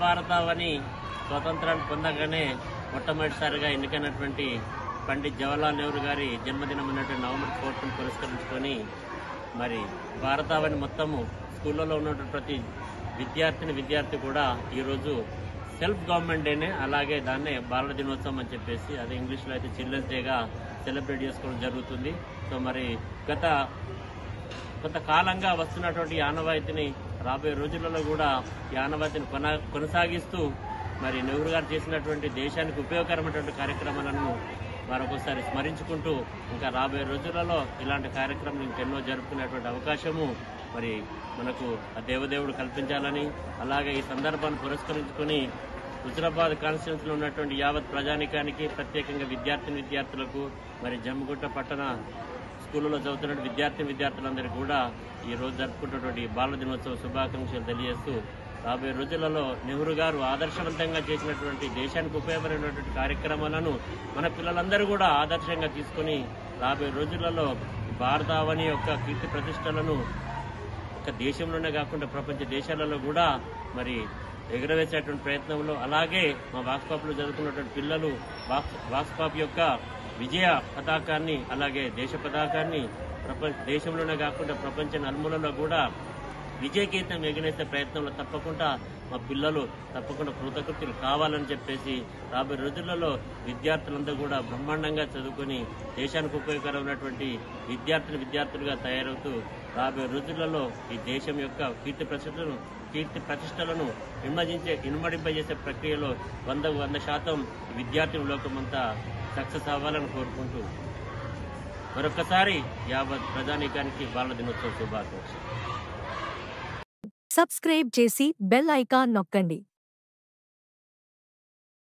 భారతావని స్వతంత్రాన్ని పొందగానే మొట్టమొదటిసారిగా ఎన్నికైనటువంటి పండిత్ జవహర్లాల్ నెహ్రూ గారి జన్మదినం ఉన్నటువంటి నవంబర్ ఫోర్త్ను పురస్కరించుకొని మరి భారతావని మొత్తము స్కూళ్ళలో ఉన్నటువంటి ప్రతి విద్యార్థిని విద్యార్థి కూడా ఈరోజు సెల్ఫ్ గవర్నమెంట్ డేనే అలాగే దాన్నే బాలల దినోత్సవం అని చెప్పేసి అదే ఇంగ్లీష్లో అయితే చిల్డ్రన్స్ డేగా సెలబ్రేట్ చేసుకోవడం జరుగుతుంది సో మరి గత కొంతకాలంగా వస్తున్నటువంటి ఈ ఆనవాయితీని రాబోయే రోజులలో కూడా ఈ ఆనవాయితీని కొన కొనసాగిస్తూ మరి నెహ్రూ గారు చేసినటువంటి దేశానికి ఉపయోగకరమైనటువంటి కార్యక్రమాలను మరొకసారి స్మరించుకుంటూ ఇంకా రాబోయే రోజులలో ఇలాంటి కార్యక్రమం ఇంకెన్నో జరుపుకునేటువంటి అవకాశము మరి మనకు ఆ దేవదేవుడు కల్పించాలని అలాగే ఈ సందర్భాన్ని పురస్కరించుకొని హుజరాబాద్ కాన్స్టిట్యూన్సీలో ఉన్నటువంటి యావత్ ప్రజానికానికి ప్రత్యేకంగా విద్యార్థిని విద్యార్థులకు మరి జమ్మిగుట్ట పట్టణ స్కూళ్ళలో చదువుతున్న విద్యార్థి విద్యార్థులందరికీ కూడా ఈ రోజు జరుపుకుంటున్నటువంటి ఈ బాల దినోత్సవ శుభాకాంక్షలు తెలియజేస్తూ రాబోయే రోజులలో నెహ్రూ గారు ఆదర్శవంతంగా చేసినటువంటి దేశానికి ఉపయోగపడినటువంటి కార్యక్రమాలను మన పిల్లలందరూ కూడా ఆదర్శంగా తీసుకొని రాబోయే రోజులలో భారతావని యొక్క కీర్తి ప్రతిష్టలను ఒక దేశంలోనే కాకుండా ప్రపంచ దేశాలలో కూడా మరి ఎగురవేసేటువంటి ప్రయత్నంలో అలాగే మా వాక్స్పాప్లో చదువుకున్నటువంటి పిల్లలు వాక్స్ వాక్స్పాప్ యొక్క విజయ పతాకాన్ని అలాగే దేశ పతాకాన్ని ప్రపంచ దేశంలోనే కాకుండా ప్రపంచ నలుమూలలో కూడా విజయగీతం ఎగనేసే ప్రయత్నంలో తప్పకుండా మా పిల్లలు తప్పకుండా కృతకృత్యులు కావాలని చెప్పేసి రాబోయే రోజులలో విద్యార్థులందరూ కూడా బ్రహ్మాండంగా చదువుకొని దేశానికి ఉపయోగకరమైనటువంటి విద్యార్థులు విద్యార్థులుగా తయారవుతూ రాబోయే రోజులలో ఈ దేశం యొక్క కీర్తి ప్రతిష్టలను కీర్తి ప్రతిష్టలను ఇన్మజించే ఇనుమడింపజేసే ప్రక్రియలో వందకు వంద శాతం విద్యార్థుల లోకమంతా సక్సెస్ అవ్వాలని కోరుకుంటూ మరొకసారి యావత్ ప్రజానీకానికి బాల దినోత్సవ శుభాకాంక్షలు సబ్స్క్రైబ్ చేసి బెల్ ఐకాన్ నొక్కండి